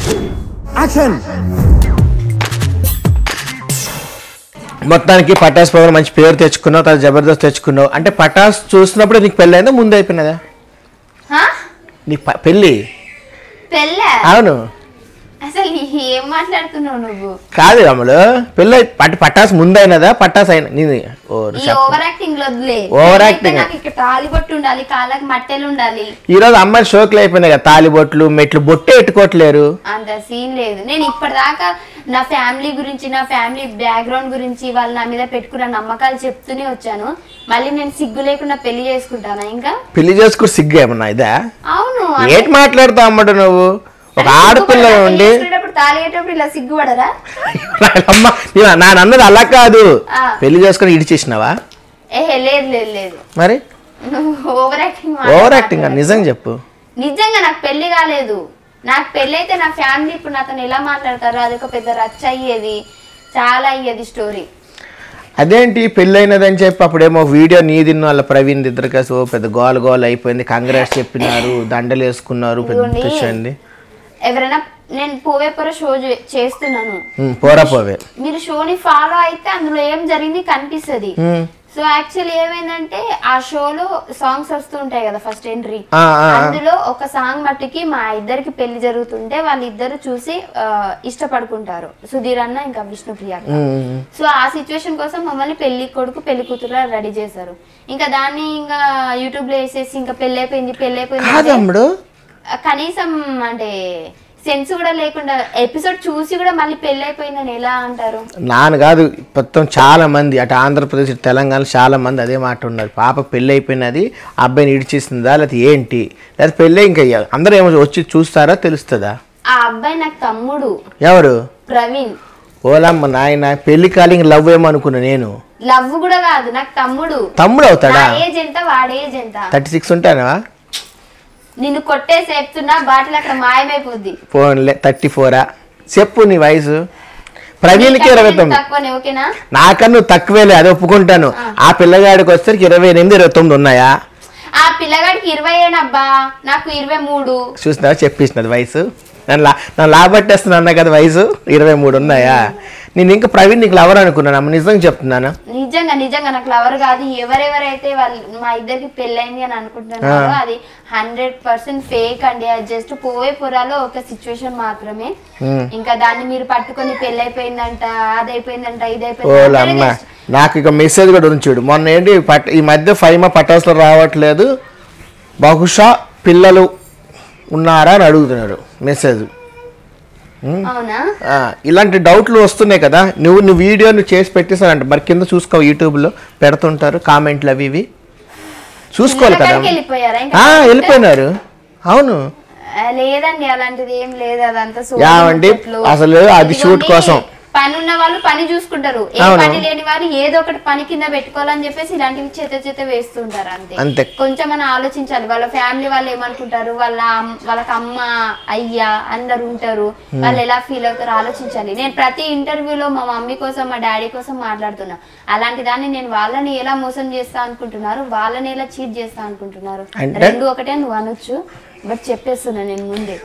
Action మొత్తానికి పటాస్ పవన్ మంచి పేరు తెచ్చుకున్నావు తర్వాత జబర్దస్త్ తెచ్చుకున్నావు అంటే పటాస్ చూసినప్పుడు నీకు పెళ్ళి అయిందా ముందు అయిపోయినదా హా? నీకు ప- పెళ్ళి పెళ్ళా అవును అసలు ఏం మాట్లాడుతున్నావు నువ్వు కాదు అమ్ములు పెళ్ళి అయి- అంటే పటాస్ ముందు అయినదా పటాస్ అయిన నీది ఓ ఈ చెప్పు. ఓవర్ యాక్టింగ్ వదిలే ఓవర్ నేనైతే యాక్టింగ్. నాకు ఇక్కడ తాళి బొట్టు ఉండాలి కాళ్ళకి మట్టెలు ఉండాలి ఈ రోజు అమ్మాయిలు షోకులు అయిపోయినాయి కదా తాలిబొట్లు మెట్లు బొట్టే ఎట్టుకోవట్లేరు అంత సీన్ లేదు నేను ఇప్పటిదాకా నా ఫ్యామిలీ గురించి నా ఫ్యామిలీ బ్యాక్గ్రౌండ్ గురించి వాళ్ళు నా మీద పెట్టుకున్న నమ్మకాలు చెప్తూనే వచ్చాను మళ్ళీ నేను సిగ్గు లేకుండా పెళ్లి చేసుకుంటానా ఇంకా పెళ్లి చేసుకుని సిగ్గు ఏమన్నా ఇదా అవును ఏంటి మాట్లాడుతావు అమ్మడు నువ్వు ఒక ఆడపిల్ల ఉండి చేసుకునేటప్పుడు తాళిగేటప్పుడు ఇలా సిగ్గుపడరా అమ్మ నేను- నా అన్నది అలా కాదు ఆ. పెళ్లి చేసుకుని ఇడిచేసినావా ఏ లేదు లేదు లేదు మరి నువ్వు ఓవర్ యాక్టింగ్ ఓవర్ యాక్టింగ్ నిజం చెప్పు నిజంగా నాకు పెళ్లి కాలేదు నాకు పెళ్లి అయితే నా ఫ్యామిలీ ఇప్పుడు నాతో ఎలా మాట్లాడతారో అది ఒక పెద్ద రచ్చ అయ్యేది చాలా అయ్యేది స్టోరీ అదేంటి పెళ్ళైనదని చెప్పి అప్పుడేమో వీడియో నీది వాళ్ళ ప్రవీణ్ ఇద్దరు కలిసి ఓ పెద్ద గోల గోల అయిపోయింది కంగ్రాట్స్ చెప్పినారు దండలు వేసుకున్నారు పెద్ద ఇదిగోండి. విషయండి ఎవరైనా నేను పోవేపుర షో చే- చేస్తున్నాను ఉమ్, పోరా పోవే మీరు షోని ఫాలో అయితే అందులో ఏం జరిగింది కనిపిస్తుంది ఉమ్, సో యాక్చువల్లీ ఏమైందంటే ఆ షోలో సాంగ్స్ వస్తూ ఉంటాయి కదా ఫస్ట్ ఎంట్రీ ఆ, ఆ, ఆ. అందులో ఒక సాంగ్ మట్టుకి మా ఇద్దరికి పెళ్లి జరుగుతుంటే వాళ్ళిద్దరు చూసి ఆ, ఇష్టపడుకుంటారు సుధీర్ అన్న ఇంకా విష్ణుప్రియ అక్క. ఉమ్, సో ఆ సిచ్యువేషన్ కోసం మమ్మల్ని పెళ్లి కొడుకు పెళ్లి కూతురు రెడీ చేశారు ఇంకా దాన్ని ఇంకా యూట్యూబ్ లో వేసేసి ఇంకా పెళ్లి అయిపోయింది పెళ్లి అయిపోయింది కాదు అంటే, అమ్ముడు ఆ, కనీసం అంటే సెన్స్ కూడా లేకుండా ఎపిసోడ్ చూసి కూడా మళ్ళీ పెళ్లి అయిపోయిందని ఎలా అంటారు నాన్న కాదు మొత్తం చాలా మంది అటు ఆంధ్రప్రదేశ్ ఇటు తెలంగాణ చాలా మంది అదే మాట ఉన్నారు పాప పెళ్ళి అయిపోయినది ఆ అబ్బాయిని ఇడిచేసిందా లేకపోతే ఏంటి లేకపోతే పెళ్ళి ఇంకా అందరూ ఏమో వచ్చి చూస్తారా తెలుస్తుందా ఆ అబ్బాయి నాకు తమ్ముడు ఎవరు ప్రవీణ్ ఓలమ్మ నాయన పెళ్లి కాలింగ్ లవ్ ఏమో అనుకున్నా నేను లవ్ కూడా కాదు నాకు తమ్ముడు తమ్ముడు నా అవుతాడా ఏజ్ ఎంత వాడి ఏజ్ ఎంత థర్టీ సిక్స్ ఉంటానా నిన్ను కొట్టేసి చెప్తున్నా బాటిల్ అక్కడ మాయమైపోద్ది ఫోన్లే థర్టీ ఫోరా చెప్పు నీ వయసు ప్రవీణ్కి ఇరవై తొమ్మిది తక్కువనే ఓకేనా నాకన్నా నువ్వు తక్కువేలే అది ఒప్పుకుంటాను ఆ పిల్లగాడికి వచ్చేసరికి ఇరవై ఎనిమిది ఇరవై తొమ్మిది ఉన్నాయా ఆ పిల్లగాడికి ఇరవై ఏనబ్బా నాకు ఇరవై మూడు చూసినావా చెప్పేసినది వయసు నన్ను లా నన్ను లాబట్టేస్తున్నా అన్నా కదా వయసు ఇరవై మూడు ఉన్నాయా నేను ఇంకా ప్రవీణ్ నీకు లవర్ అనుకున్నాను అమ్మ నిజంగా చెప్తున్నాను నిజంగా నిజంగా నాకు లవర్ కాదు ఎవరెవరైతే వాళ్ళు మా ఇద్దరికి పెళ్ళైంది అని అనుకుంటున్నారో అది హండ్రెడ్ పర్సెంట్ ఫేక్ అండి అది జస్ట్ పోవే పురాలో ఒక సిచ్యువేషన్ మాత్రమే ఇంకా దాన్ని మీరు పట్టుకొని పెళ్ళైపోయిందంట అది అయిపోయిందంట ఇది ఓలమ్మ అయిపోయిందంట నాకు ఇక మెసేజ్ కూడా ఉంది చూడు మొన్న ఏంటి పట్ ఈ మధ్య ఫైమా పటాసులు రావట్లేదు బహుశా పిల్లలు ఉన్నారా అని అడుగుతున్నారు మెసేజ్ అవునా ఆ, ఇలాంటి డౌట్లు వస్తున్నాయి కదా నువ్వు నువ్వు వీడియో నువ్వు చేసి పెట్టేసానంట మరి కింద చూసుకో యూట్యూబ్లో పెడుతుంటారు కామెంట్లు అవి ఇవి చూసుకోవాలి కదా పిల్లలకాడికి వెళ్ళిపోయారా ఇంకా ఆ, వెళ్ళిపోయినారు అవును ఆ, లేదండి అలాంటిది ఏం లేదు అదంతా సోది యావండి, ముచ్చట్లు. అసలు అది shoot ఇదిగోండి, కోసం. పని ఉన్న వాళ్ళు పని చూసుకుంటారు ఏ అవును. పని లేని వారు ఏదో ఒకటి పని కింద పెట్టుకోవాలని చెప్పేసి ఇలాంటివి చేత చేత వేస్తుంటారు అంతే అంతే. కొంచెం మనం ఆలోచించాలి వాళ్ళ ఫ్యామిలీ వాళ్ళు ఏమనుకుంటారు వాళ్ళ అమ్- వాళ్ళకి అమ్మ అయ్యా అందరు ఉంటారు వాళ్ళు ఎలా ఫీల్ అవుతారో ఆలోచించాలి నేను ప్రతి ఇంటర్వ్యూలో మా మమ్మీ కోసం మా డాడీ కోసం మాట్లాడుతున్నా అలాంటి దాన్ని నేను వాళ్ళని ఎలా మోసం చేస్తా అనుకుంటున్నారు వాళ్ళని ఎలా చీట్ చేస్తా అనుకుంటున్నారు అంటే? రెండు ఒకటే నువ్వు అనొచ్చు బట్ చెప్పేస్తున్నా నేను ముందే